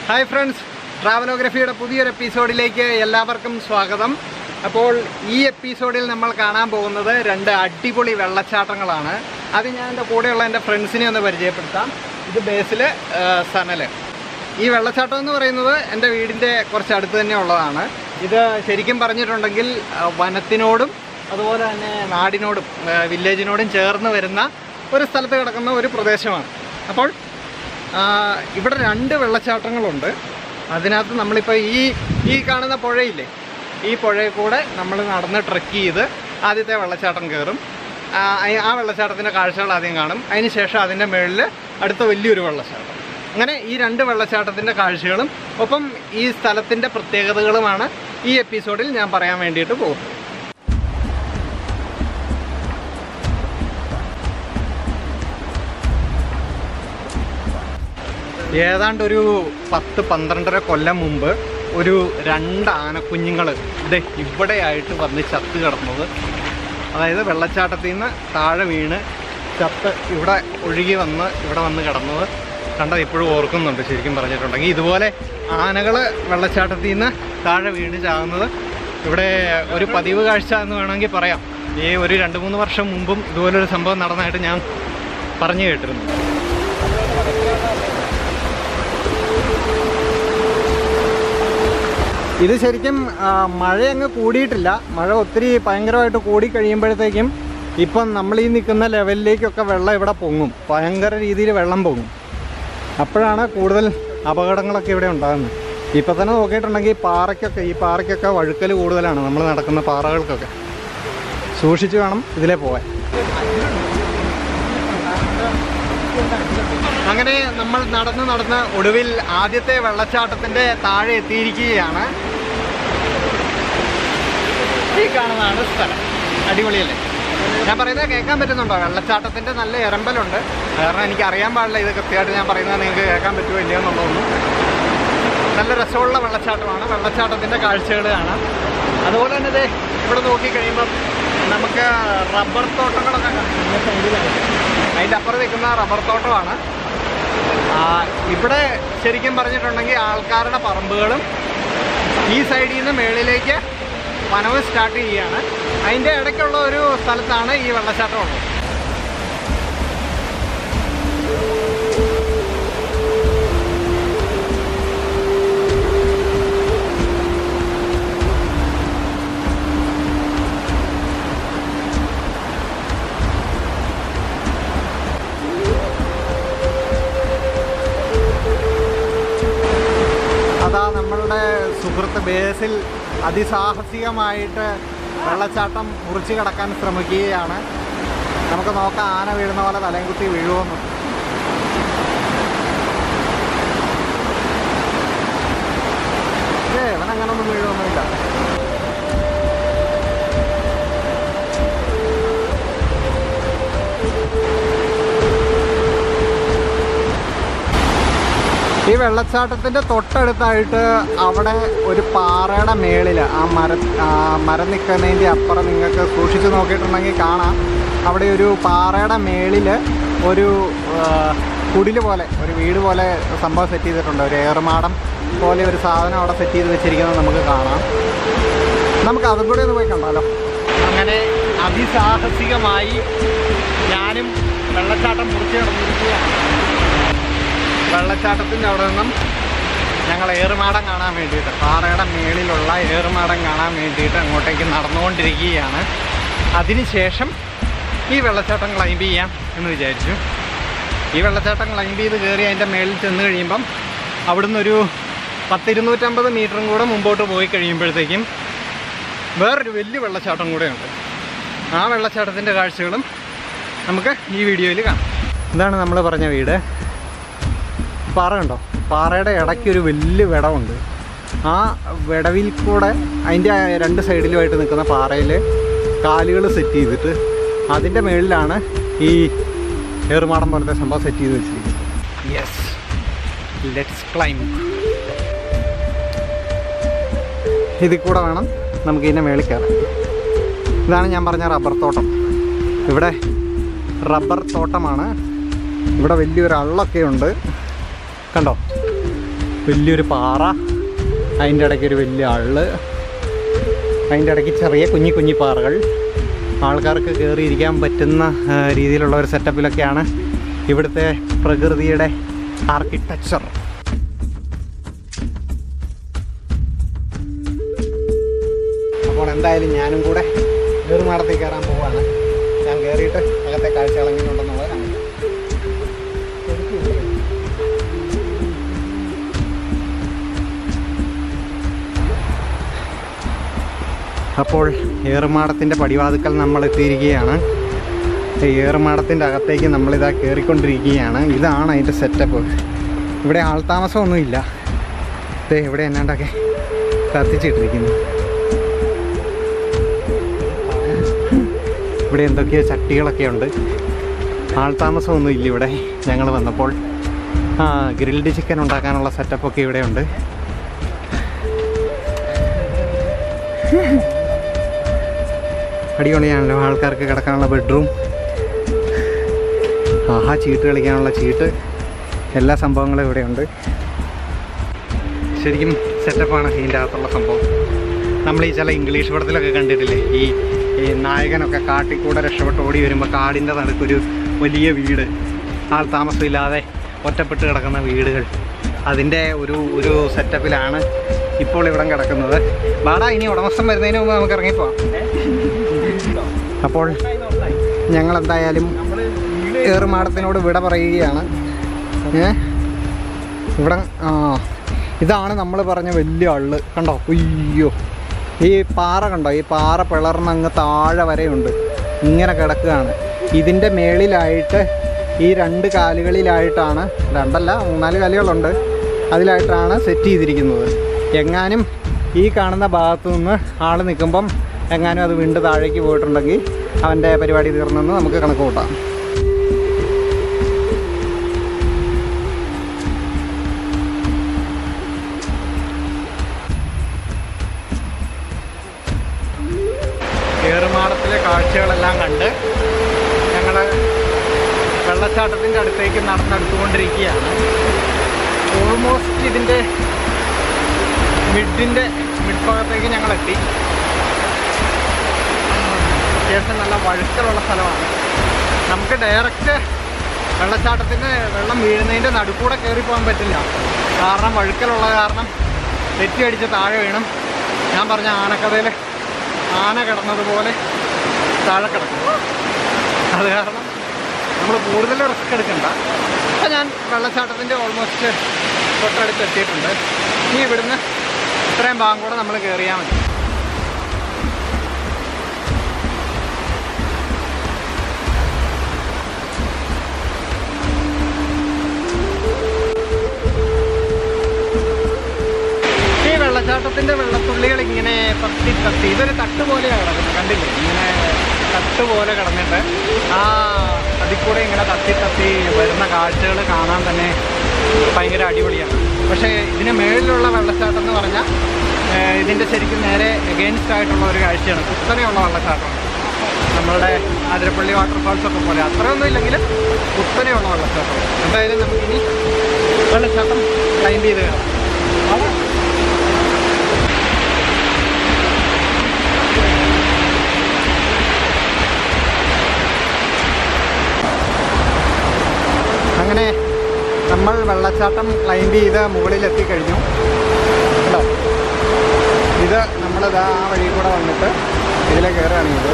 hi friends ട്രാവലോഗ്രഫിയുടെ പുതിയൊരു എപ്പിസോഡിലേക്ക് എല്ലാവർക്കും സ്വാഗതം അപ്പോൾ ഈ എപ്പിസോഡിൽ നമ്മൾ കാണാൻ പോകുന്നത് രണ്ട് അടിപൊളി വെള്ളച്ചാട്ടങ്ങളാണ് അത് ഞാൻ എൻ്റെ കൂടെയുള്ള എൻ്റെ ഫ്രണ്ട്സിനെ ഒന്ന് പരിചയപ്പെടുത്താം ഇത് ബേസിൽ സനൽ ഈ വെള്ളച്ചാട്ടം എന്ന് പറയുന്നത് എൻ്റെ വീടിൻ്റെ കുറച്ച് അടുത്ത് തന്നെ ഉള്ളതാണ് ഇത് ശരിക്കും പറഞ്ഞിട്ടുണ്ടെങ്കിൽ ആ, വനത്തിനോടും അതുപോലെ തന്നെ നാടിനോടും ആ, വില്ലേജിനോടും ചേർന്ന് വരുന്ന ഒരു സ്ഥലത്ത് കിടക്കുന്ന ഒരു പ്രദേശമാണ് അപ്പോൾ ആ, ഇവിടെ രണ്ട് വെള്ളച്ചാട്ടങ്ങളുണ്ട് അതിനകത്ത് നമ്മളിപ്പോൾ ഈ ഈ കാണുന്ന പുഴയില്ലേ ഈ പുഴയിൽ കൂടെ നമ്മൾ നടന്ന് ട്രക്ക് ചെയ്ത് ആദ്യത്തെ വെള്ളച്ചാട്ടം കയറും ആ അയ- ആ വെള്ളച്ചാട്ടത്തിൻ്റെ കാഴ്ചകൾ ആദ്യം കാണും അതിന് ശേഷം അതിൻ്റെ മുകളിൽ അടുത്ത വലിയൊരു വെള്ളച്ചാട്ടം അങ്ങനെ ഈ രണ്ട് വെള്ളച്ചാട്ടത്തിൻ്റെ കാഴ്ചകളും ഒപ്പം ഈ സ്ഥലത്തിൻ്റെ പ്രത്യേകതകളുമാണ് ഈ എപ്പിസോഡിൽ ഞാൻ പറയാൻ വേണ്ടിയിട്ട് പോകുന്നത് ഏതാണ്ട് ഒരു പത്ത് പന്ത്രണ്ടര കൊല്ലം മുമ്പ് ഒരു രണ്ട് ആനക്കുഞ്ഞുങ്ങൾ ഇത് ഇവിടെയായിട്ട് വന്ന് ചത്ത് കിടന്നത് അതായത് വെള്ളച്ചാട്ടത്തിൽ നിന്ന് താഴെ വീണ് ചത്ത് ഇവിടെ ഒഴുകി വന്ന് ഇവിടെ വന്ന് കിടന്നത് കണ്ടത് ഇപ്പോഴും ഓർക്കുന്നുണ്ട് ശരിക്കും പറഞ്ഞിട്ടുണ്ടെങ്കിൽ ഇതുപോലെ ആനകൾ വെള്ളച്ചാട്ടത്തിൽ നിന്ന് താഴെ വീണ് ചാകുന്നത് ഇവിടെ ഒരു പതിവ് കാഴ്ച എന്ന് വേണമെങ്കിൽ പറയാം ഈ ഒരു രണ്ട് മൂന്ന് വർഷം മുമ്പും ഇതുപോലൊരു സംഭവം നടന്നതായിട്ട് ഞാൻ പറഞ്ഞു കേട്ടിരുന്നു ഇത് ശരിക്കും ആ, മഴ അങ്ങ് കൂടിയിട്ടില്ല മഴ ഒത്തിരി ഭയങ്കരമായിട്ട് കൂടി കഴിയുമ്പോഴത്തേക്കും ഇപ്പം നമ്മൾ ഈ നിൽക്കുന്ന ലെവലിലേക്കൊക്കെ വെള്ളം ഇവിടെ പൊങ്ങും ഭയങ്കര രീതിയിൽ വെള്ളം പൊങ്ങും അപ്പോഴാണ് കൂടുതൽ അപകടങ്ങളൊക്കെ ഇവിടെ ഉണ്ടാകുന്നത് ഇപ്പം തന്നെ നോക്കിയിട്ടുണ്ടെങ്കിൽ ഈ പാറയ്ക്കൊക്കെ ഈ പാറയ്ക്കൊക്കെ വഴുക്കൽ കൂടുതലാണ് നമ്മൾ നടക്കുന്ന പാറകൾക്കൊക്കെ സൂക്ഷിച്ച് വേണം ഇതിലേ പോകാൻ അങ്ങനെ നമ്മൾ നടന്ന് നടന്ന് ഒടുവിൽ ആദ്യത്തെ വെള്ളച്ചാട്ടത്തിന്റെ താഴെ എത്തിയിരിക്കുകയാണ് ഈ കാണുന്നതാണ് സ്ഥലം അടിപൊളിയല്ലേ ഞാൻ പറയുന്നത് കേൾക്കാൻ പറ്റുന്നുണ്ടോ വെള്ളച്ചാട്ടത്തിന്റെ നല്ല ഇറമ്പലുണ്ട് കാരണം എനിക്ക് അറിയാൻ പാടില്ല ഇത് കൃത്യമായിട്ട് ഞാൻ പറയുന്നത് നിങ്ങൾക്ക് കേൾക്കാൻ പറ്റുമോ ഇല്ലയോ എന്നുള്ളതൊന്നും നല്ല രസമുള്ള വെള്ളച്ചാട്ടമാണ് വെള്ളച്ചാട്ടത്തിന്റെ കാഴ്ചകൾ കാണാം അതുപോലെ തന്നെ ദേ ഇവിടെ നോക്കി കഴിയുമ്പം നമുക്ക് റബ്ബർ തോട്ടങ്ങളൊക്കെ കാണാം ഇതിന്റെ സൈഡിലായിട്ട് അതിൻ്റെ അപ്പുറം നിൽക്കുന്ന റബ്ബർ തോട്ടമാണ് ആ, ഇവിടെ ശരിക്കും പറഞ്ഞിട്ടുണ്ടെങ്കിൽ ആൾക്കാരുടെ പറമ്പുകളും ഈ സൈഡിൽ നിന്ന് മേളിലേക്ക് വനവും സ്റ്റാർട്ട് ചെയ്യുകയാണ് അതിൻ്റെ ഇടയ്ക്കുള്ള ഒരു സ്ഥലത്താണ് ഈ വെള്ളച്ചാട്ടം ഉള്ളത് അതാ നമ്മളുടെ സുഹൃത്ത് ബേസിൽ അതിസാഹസികമായിട്ട് വെള്ളച്ചാട്ടം മുറിച്ച് കടക്കാൻ ശ്രമിക്കുകയാണ് നമുക്ക് നോക്കാം ആന വീഴുന്ന പോലെ തലയും കുത്തി വീഴുമെന്ന് ഏ ഇവനങ്ങനൊന്നും വീഴുമൊന്നുമില്ല ഈ വെള്ളച്ചാട്ടത്തിന്റെ തൊട്ടടുത്തായിട്ട് അവിടെ ഒരു പാറയുടെ മേളിൽ ആ മര ആ മരം നിൽക്കുന്നതിൻ്റെ അപ്പുറം നിങ്ങൾക്ക് സൂക്ഷിച്ച് നോക്കിയിട്ടുണ്ടെങ്കിൽ കാണാം അവിടെ ഒരു പാറയുടെ മേളിൽ ഒരു ആ, കുടില് പോലെ ഒരു വീട് പോലെ സംഭവം സെറ്റ് ചെയ്തിട്ടുണ്ട് ഒരു ഏറുമാടം പോലെ ഒരു സാധനം അവിടെ സെറ്റ് ചെയ്ത് വെച്ചിരിക്കുന്നത് നമുക്ക് കാണാം നമുക്ക് അതും കൂടെ ഒന്ന് പോയി കണ്ടാലോ അങ്ങനെ അതിസാഹസികമായി ഞാനും വെള്ളച്ചാട്ടം മുറിച്ച് കിടന്നിരിക്കുകയാണ് വെള്ളച്ചാട്ടത്തിൻ്റെ അവിടെ നിന്നും ഞങ്ങൾ ഏറുമാടം കാണാൻ വേണ്ടിയിട്ട് പാറയുടെ മേളിലുള്ള ഏറുമാടം കാണാൻ വേണ്ടിയിട്ട് അങ്ങോട്ടേക്ക് നടന്നുകൊണ്ടിരിക്കുകയാണ് അതിനുശേഷം ഈ വെള്ളച്ചാട്ടം ക്ലൈംബ് ചെയ്യാം എന്ന് വിചാരിച്ചു ഈ വെള്ളച്ചാട്ടം ക്ലൈംബ് ചെയ്ത് കയറി അതിൻ്റെ മേളിൽ ചെന്ന് കഴിയുമ്പം അവിടുന്ന് ഒരു പത്തിരുന്നൂറ്റമ്പത് മീറ്ററും കൂടെ മുമ്പോട്ട് പോയി കഴിയുമ്പോഴത്തേക്കും വേറൊരു വലിയ വെള്ളച്ചാട്ടം കൂടെയുണ്ട് ആ വെള്ളച്ചാട്ടത്തിൻ്റെ കാഴ്ചകളും നമുക്ക് ഈ വീഡിയോയിൽ കാണാം ഇതാണ് നമ്മൾ പറഞ്ഞ വീട് പാറ കണ്ടോ പാറയുടെ ഇടയ്ക്ക് ഒരു വലിയ വിടവുണ്ട് ആ വിടവിൽ കൂടെ അതിൻ്റെ രണ്ട് സൈഡിലുമായിട്ട് നിൽക്കുന്ന പാറയിൽ കാലുകൾ സെറ്റ് ചെയ്തിട്ട് അതിൻ്റെ മുകളിലാണ് ഈ ഏറുമാടം പോലത്തെ സംഭവം സെറ്റ് ചെയ്ത് വെച്ചിരിക്കുന്നത് യെസ് ലെറ്റ്സ് ക്ലൈം ഇതിൽ കൂടെ വേണം നമുക്ക് ഇതിൻ്റെ മേളിൽ കയറാൻ ഇതാണ് ഞാൻ പറഞ്ഞ റബ്ബർ തോട്ടം ഇവിടെ റബ്ബർ തോട്ടമാണ് ഇവിടെ വലിയൊരു അള്ളൊക്കെ ഉണ്ട് കണ്ടോ വലിയൊരു പാറ അതിൻ്റെ ഇടയ്ക്ക് ഒരു വലിയ അള്ള് അതിൻ്റെ ഇടയ്ക്ക് ചെറിയ കുഞ്ഞി കുഞ്ഞി പാറകൾ ആൾക്കാർക്ക് കയറിയിരിക്കാൻ പറ്റുന്ന ആ, രീതിയിലുള്ള ഒരു സെറ്റപ്പിലൊക്കെയാണ് ഇവിടുത്തെ പ്രകൃതിയുടെ ആർക്കിടെക്ചർ അപ്പോൾ എന്തായാലും ഞാനും കൂടെ ഏറുമാടത്തിൽ കയറാൻ പോവാണ് ഞാൻ കയറിയിട്ട് അകത്തെ കാഴ്ചകൾ എങ്ങനെയുണ്ടെന്നുള്ളത് കാണിക്കാം അപ്പോൾ ഏറുമാടത്തിൻ്റെ പടിവാതുക്കൽ നമ്മൾ എത്തിയിരിക്കുകയാണ് ഈ ഏറുമാടത്തിൻ്റെ അകത്തേക്ക് നമ്മളിതാ കയറിക്കൊണ്ടിരിക്കുകയാണ് ഇതാണ് അതിൻ്റെ സെറ്റപ്പ് ഇവിടെ ആൾതാമസമൊന്നുമില്ല ദേ ഇവിടെ എന്നാണ്ടൊക്കെ കത്തിച്ചിട്ടിരിക്കുന്നു ഇവിടെ എന്തൊക്കെയോ ചട്ടികളൊക്കെ ഉണ്ട് ആൾതാമസമൊന്നും ഇല്ല ഇവിടെ ഞങ്ങൾ വന്നപ്പോൾ ആ ഗ്രിൽഡ് ചിക്കൻ ഉണ്ടാക്കാനുള്ള സെറ്റപ്പൊക്കെ ഇവിടെ ഉണ്ട് അടിപൊളിയാണല്ലോ ആൾക്കാർക്ക് കിടക്കാനുള്ള ബെഡ്റൂം ആഹാ ചീട്ട് കളിക്കാനുള്ള ചീട്ട് എല്ലാ സംഭവങ്ങളും ഇവിടെയുണ്ട് ശരിക്കും സെറ്റപ്പാണ് ഇതിൻ്റെ അകത്തുള്ള സംഭവം നമ്മൾ ഈ ചില ഇംഗ്ലീഷ് പടത്തിലൊക്കെ കണ്ടിട്ടില്ലേ ഈ ഈ നായകനൊക്കെ കാട്ടിൽ കൂടെ രക്ഷപ്പെട്ട് ഓടി വരുമ്പോൾ കാടിൻ്റെ നടുക്കൊരു വലിയ വീട് ആൾ താമസമില്ലാതെ ഒറ്റപ്പെട്ട് കിടക്കുന്ന വീടുകൾ അതിൻ്റെ ഒരു ഒരു സെറ്റപ്പിലാണ് ഇപ്പോൾ ഇവിടം കിടക്കുന്നത് വാടാ ഇനി ഉടമസ്ഥൻ വരുന്നതിന് മുമ്പ് നമുക്ക് ഇറങ്ങിപ്പോവാം അപ്പോൾ ഞങ്ങൾ എന്തായാലും ഏറുമാടത്തിനോട് വിട പറയുകയാണ് ഏ ഇവിടെ ആ ഇതാണ് നമ്മൾ പറഞ്ഞ വലിയ അള്ള് കണ്ടോ അയ്യോ ഈ പാറ കണ്ടോ ഈ പാറ പിളർന്ന് അങ്ങ് താഴെ വരെയുണ്ട് ഇങ്ങനെ കിടക്കുകയാണ് ഇതിൻ്റെ മേളിലായിട്ട് ഈ രണ്ട് കാലുകളിലായിട്ടാണ് രണ്ടല്ല മൂന്നാല് കാലുകളുണ്ട് അതിലായിട്ടാണ് സെറ്റ് ചെയ്തിരിക്കുന്നത് എങ്ങാനും ഈ കാണുന്ന ഭാഗത്തു നിന്ന് ആൾ നിൽക്കുമ്പം എങ്ങാനും അത് വീണ്ടും താഴേക്ക് പോയിട്ടുണ്ടെങ്കിൽ അവൻ്റെ പരിപാടി തീർന്നെന്ന് നമുക്ക് കണക്ക് കൂട്ടാം ഏറുമാടത്തിലെ കാഴ്ചകളെല്ലാം കണ്ട് ഞങ്ങൾ വെള്ളച്ചാട്ടത്തിൻ്റെ അടുത്തേക്ക് നടന്നെടുത്തുകൊണ്ടിരിക്കുകയാണ് ഓൾമോസ്റ്റ് ഇതിൻ്റെ മിഡിൻ്റെ മിഡ് ഭാഗത്തേക്ക് ഞങ്ങൾ എത്തി അത്യാവശ്യം നല്ല വഴുക്കലുള്ള സ്ഥലമാണ് നമുക്ക് ഡയറക്റ്റ് വെള്ളച്ചാട്ടത്തിന് വെള്ളം വീഴുന്നതിൻ്റെ നടുക്കൂടെ കയറി പോകാൻ പറ്റില്ല കാരണം വഴുക്കലുള്ള കാരണം തെറ്റി അടിച്ച് താഴെ വീണം ഞാൻ പറഞ്ഞ ആനക്കഥയിൽ ആന കിടന്നതുപോലെ താഴെ കിടക്കും അത് കാരണം നമ്മൾ കൂടുതൽ റിസ്ക് എടുക്കണ്ട അപ്പം ഞാൻ വെള്ളച്ചാട്ടത്തിൻ്റെ ഓൾമോസ്റ്റ് തൊട്ടടുത്ത് എത്തിയിട്ടുണ്ട് ഇനി ഇവിടുന്ന് ഇത്രയും ഭാഗം കൂടെ നമ്മൾ കയറിയാൽ മതി ഈ വെള്ളച്ചാട്ടത്തിന്റെ വെള്ളത്തുള്ളികൾ ഇങ്ങനെ തത്തി തത്തി ഇതൊരു തട്ട് പോലെയാണ് കിടക്കുന്നത് കണ്ടില്ലേ ഇങ്ങനെ തട്ട് പോലെ കിടന്നിട്ട് ആ അതിൽ കൂടെ ഇങ്ങനെ തത്തി തത്തി വരുന്ന കാഴ്ചകൾ കാണാൻ തന്നെ ഭയങ്കര അടിപൊളിയാണ് പക്ഷേ ഇതിന് മേളിലുള്ള വെള്ളച്ചാട്ടം എന്ന് പറഞ്ഞാൽ ഏഹ്, ഇതിൻ്റെ ശരിക്കും നേരെ എഗെയിൻസ്റ്റ് ആയിട്ടുള്ള ഒരു കാഴ്ചയാണ് കുത്തനെയുള്ള വെള്ളച്ചാട്ടമാണ് നമ്മളുടെ അതിരപ്പള്ളി വാട്ടർഫാൾസ് ഒക്കെ പോലെ അത്രയൊന്നും ഇല്ലെങ്കിലും കുത്തനെയുള്ള വെള്ളച്ചാട്ടം എന്തായാലും നമുക്കിനി വെള്ളച്ചാട്ടം ക്ലൈംബ് ചെയ്ത് കയറാം അതാ അങ്ങനെ നമ്മൾ വെള്ളച്ചാട്ടം ക്ലൈംബ് ചെയ്ത് മുകളിൽ എത്തിക്കഴിഞ്ഞു കേട്ടോ ഇത് നമ്മളിത് ആ വഴി കൂടെ വന്നിട്ട് ഇതിലെ കയറുകയാണ് ഇത്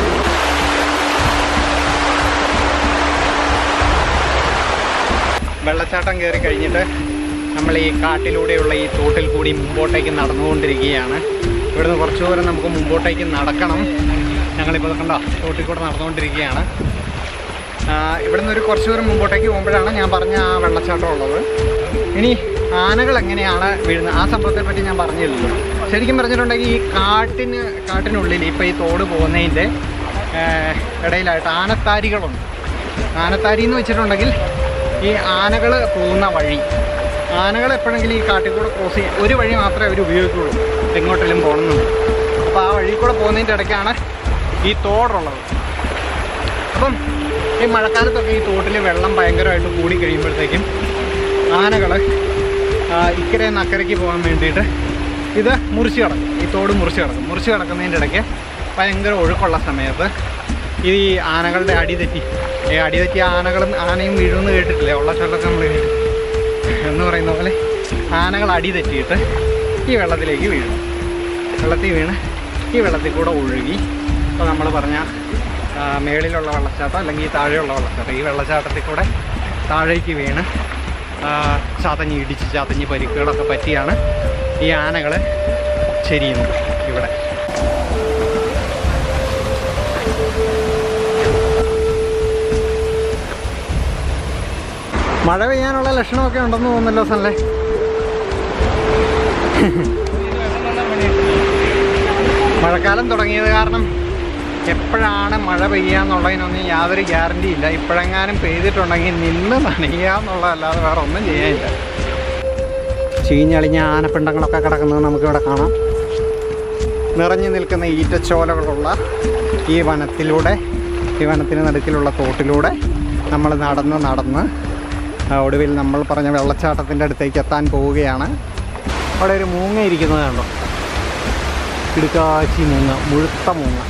വെള്ളച്ചാട്ടം കയറി കഴിഞ്ഞിട്ട് നമ്മൾ ഈ കാട്ടിലൂടെയുള്ള ഈ തോട്ടിൽ കൂടി മുമ്പോട്ടേക്ക് നടന്നുകൊണ്ടിരിക്കുകയാണ് ഇവിടുന്ന് കുറച്ച് ദൂരം നമുക്ക് മുമ്പോട്ടേക്ക് നടക്കണം ഞങ്ങളിപ്പോൾ കണ്ടോ തോട്ടിൽ കൂടെ നടന്നുകൊണ്ടിരിക്കുകയാണ് ആ, ഇവിടുന്ന് ഒരു കുറച്ച് ദൂരം മുമ്പോട്ടേക്ക് പോകുമ്പോഴാണ് ഞാൻ പറഞ്ഞ ആ വെള്ളച്ചാട്ടം ഉള്ളത് ഇനി ആനകൾ എങ്ങനെയാണ് വീഴുന്നത് ആ സംഭവത്തെ പറ്റി ഞാൻ പറഞ്ഞില്ലല്ലോ ശരിക്കും പറഞ്ഞിട്ടുണ്ടെങ്കിൽ ഈ കാട്ടിന് കാട്ടിനുള്ളിൽ ഇപ്പോൾ ഈ തോട് പോകുന്നതിൻ്റെ ഇടയിലായിട്ട് ആനത്താരികളുണ്ട് ആനത്താരി എന്ന് വെച്ചിട്ടുണ്ടെങ്കിൽ ഈ ആനകൾ പോകുന്ന വഴി ആനകൾ എപ്പോഴെങ്കിലും ഈ കാട്ടിൽ കൂടെ ക്രോസ് ചെയ്യാൻ ഒരു വഴി മാത്രമേ അവർ ഉപയോഗിക്കുകയുള്ളൂ എങ്ങോട്ടെങ്കിലും പോകണമെന്നുണ്ട് അപ്പോൾ ആ വഴി കൂടെ പോകുന്നതിൻ്റെ ഇടയ്ക്കാണ് ഈ തോടുള്ളത് അപ്പം ഈ മഴക്കാലത്തൊക്കെ ഈ തോട്ടിൽ വെള്ളം ഭയങ്കരമായിട്ട് കൂടി കഴിയുമ്പോഴത്തേക്കും ആനകൾ ആ, ഇക്കരെ നിന്ന് അക്കരയ്ക്ക് പോകാൻ വേണ്ടിയിട്ട് ഇത് മുറിച്ച് കിടക്കും ഈ തോട് മുറിച്ച് കിടക്കും മുറിച്ച് കിടക്കുന്നതിൻ്റെ ഇടയ്ക്ക് ഭയങ്കര ഒഴുക്കുള്ള സമയത്ത് ഈ ആനകളുടെ അടി തെറ്റി ഈ അടി തെറ്റി ആനകളും ആനയും വീഴുമെന്ന് കേട്ടിട്ടില്ലേ ഉള്ള ചൊല്ലൊക്കെ നമ്മൾ കേട്ടു എന്ന് പറയുന്ന പോലെ ആനകൾ അടി തെറ്റിയിട്ട് ഈ വെള്ളത്തിലേക്ക് വീഴും വെള്ളത്തിൽ വീണ് ഈ വെള്ളത്തിൽ കൂടെ ഒഴുകി ഇപ്പോൾ നമ്മൾ പറഞ്ഞ ആ, മേളിലുള്ള വെള്ളച്ചാട്ടം അല്ലെങ്കിൽ ഈ താഴെയുള്ള വെള്ളച്ചാട്ടം ഈ വെള്ളച്ചാട്ടത്തിൽ കൂടെ താഴേക്ക് വീണ് ആ, ചതഞ്ഞ് ഇടിച്ച് ചതഞ്ഞ് പരിക്കുകളൊക്കെ പറ്റിയാണ് ഈ ആനകൾ ചെരിയുന്നത് ഇവിടെ മഴ പെയ്യാനുള്ള ലക്ഷണമൊക്കെ ഉണ്ടെന്ന് തോന്നുന്നല്ലോ സല്ലേ മഴക്കാലം തുടങ്ങിയത് കാരണം എപ്പോഴാണ് മഴ പെയ്യുക എന്നുള്ളതിനൊന്നും യാതൊരു ഗ്യാരണ്ടി ഇല്ല ഇപ്പോഴെങ്ങാനും പെയ്തിട്ടുണ്ടെങ്കിൽ നിന്ന് നനയുക എന്നുള്ളതല്ലാതെ വേറെ ഒന്നും ചെയ്യാനില്ല ചീഞ്ഞളിഞ്ഞ ആനപ്പിണ്ടങ്ങളൊക്കെ കിടക്കുന്നത് നമുക്കിവിടെ കാണാം നിറഞ്ഞു നിൽക്കുന്ന ഈറ്റച്ചോലകളുള്ള ഈ വനത്തിലൂടെ ഈ വനത്തിന് നടുക്കിലുള്ള തോട്ടിലൂടെ നമ്മൾ നടന്ന് നടന്ന് ആ, ഒടുവിൽ നമ്മൾ പറഞ്ഞ വെള്ളച്ചാട്ടത്തിൻ്റെ അടുത്തേക്ക് എത്താൻ പോവുകയാണ് അവിടെ ഒരു മൂങ്ങ ഇരിക്കുന്നത് കണ്ടോ കിടുക്കാച്ചി മൂങ്ങ മുഴുത്ത മൂങ്ങ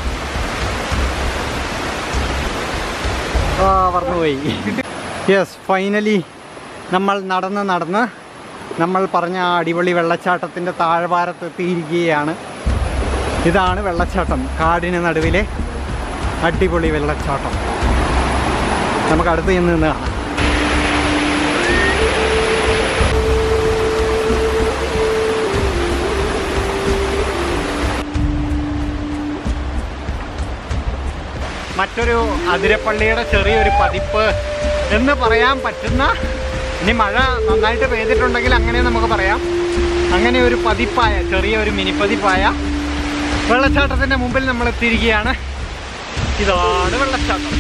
ആ പറന്നുപോയി യെസ് ഫൈനലി നമ്മൾ നടന്ന് നടന്ന് നമ്മൾ പറഞ്ഞ ആ അടിപൊളി വെള്ളച്ചാട്ടത്തിൻ്റെ താഴ്വാരത്ത് എത്തിയിരിക്കുകയാണ് ഇതാണ് വെള്ളച്ചാട്ടം കാടിന് നടുവിലെ അടിപൊളി വെള്ളച്ചാട്ടം നമുക്ക് അടുത്ത് ചെന്ന് നിന്ന് കാണാം മറ്റൊരു അതിരപ്പള്ളിയുടെ ചെറിയൊരു പതിപ്പ് എന്ന് പറയാൻ പറ്റുന്ന ഇനി മഴ നന്നായിട്ട് പെയ്തിട്ടുണ്ടെങ്കിൽ അങ്ങനെ നമുക്ക് പറയാം അങ്ങനെ ഒരു പതിപ്പായ ചെറിയ ഒരു മിനി പതിപ്പായ വെള്ളച്ചാട്ടത്തിൻ്റെ മുമ്പിൽ നമ്മൾ എത്തിയിരിക്കുകയാണ് ഇതാണ് വെള്ളച്ചാട്ടം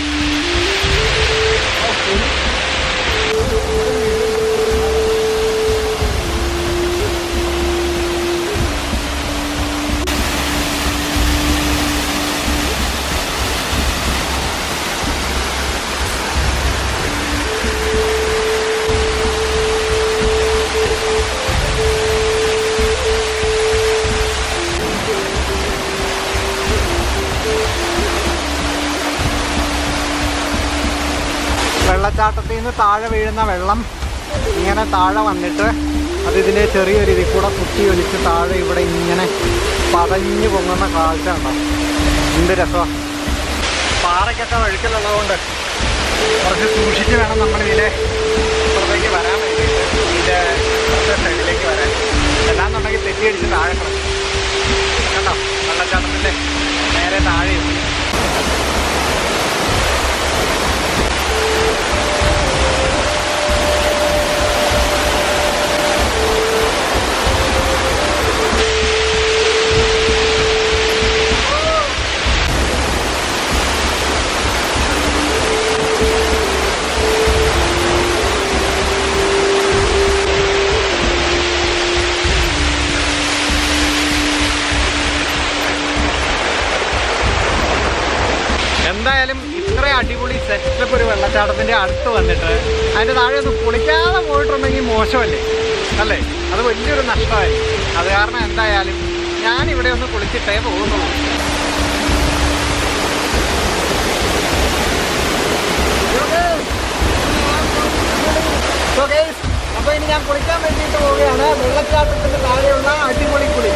വെള്ളച്ചാട്ടത്തിൽ നിന്ന് താഴെ വീഴുന്ന വെള്ളം ഇങ്ങനെ താഴെ വന്നിട്ട് അത് ഇതിൻ്റെ ചെറിയൊരു ഇതിൽ കൂടെ കുത്തി ഒലിച്ച് താഴെ ഇവിടെ ഇങ്ങനെ പതഞ്ഞു പൊങ്ങുന്ന കാഴ്ച ഉണ്ടോ എന്ത് രസമാണ് പാറയ്ക്കൊക്കെ വഴുക്കലുള്ളതുകൊണ്ട് കുറച്ച് സൂക്ഷിച്ച് വേണം നമ്മൾ ഇതിലെ പുറത്തേക്ക് വരാൻ വേണ്ടിയിട്ട് ഇതിൻ്റെ പുറത്തെ സൈഡിലേക്ക് വരാൻ അല്ലാന്നുണ്ടെങ്കിൽ തെറ്റിയടിച്ച് താഴെ കിടക്കും കണ്ടോ വെള്ളച്ചാട്ടത്തിൻ്റെ നേരെ താഴെയുണ്ട് എന്തായാലും ഇത്ര അടിപൊളി സെറ്റപ്പ് ഒരു വെള്ളച്ചാട്ടത്തിന്റെ അടുത്ത് വന്നിട്ട് അതിന്റെ താഴെ ഒന്ന് കുളിക്കാതെ പോയിട്ടുണ്ടെങ്കിൽ മോശമല്ലേ അല്ലേ അത് വലിയൊരു നഷ്ടമായി അത് കാരണം എന്തായാലും ഞാൻ ഇവിടെ ഒന്ന് കുളിച്ചിട്ടേ പോകുന്നുള്ളൂ അപ്പൊ ഇനി ഞാൻ കുളിക്കാൻ വേണ്ടിയിട്ട് പോവുകയാണ് വെള്ളച്ചാട്ടത്തിന്റെ താഴെയുള്ള അടിപൊളി കുളി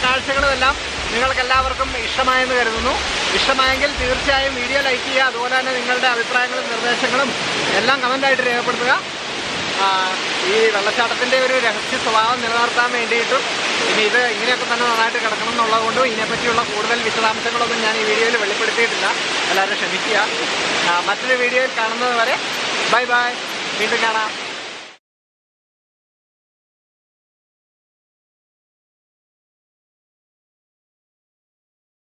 കാഴ്ചകളും എല്ലാം നിങ്ങൾക്ക് എല്ലാവർക്കും ഇഷ്ടമായെന്ന് കരുതുന്നു ഇഷ്ടമായെങ്കിൽ തീർച്ചയായും വീഡിയോ ലൈക്ക് ചെയ്യുക അതുപോലെ തന്നെ നിങ്ങളുടെ അഭിപ്രായങ്ങളും നിർദ്ദേശങ്ങളും എല്ലാം കമൻ്റായിട്ട് രേഖപ്പെടുത്തുക ആ, ഈ വെള്ളച്ചാട്ടത്തിൻ്റെ ഒരു രഹസ്യ സ്വഭാവം നിലനിർത്താൻ വേണ്ടിയിട്ടും ഇനി ഇത് ഇങ്ങനെയൊക്കെ തന്നെ നന്നായിട്ട് കിടക്കണം എന്നുള്ളതുകൊണ്ടും ഇതിനെപ്പറ്റിയുള്ള കൂടുതൽ വിശദാംശങ്ങളൊന്നും ഞാൻ ഈ വീഡിയോയിൽ വെളിപ്പെടുത്തിയിട്ടില്ല എല്ലാവരും ക്ഷമിക്കുക ആ, മറ്റൊരു വീഡിയോയിൽ കാണുന്നത് വരെ ബൈ ബൈ വീണ്ടും കാണാം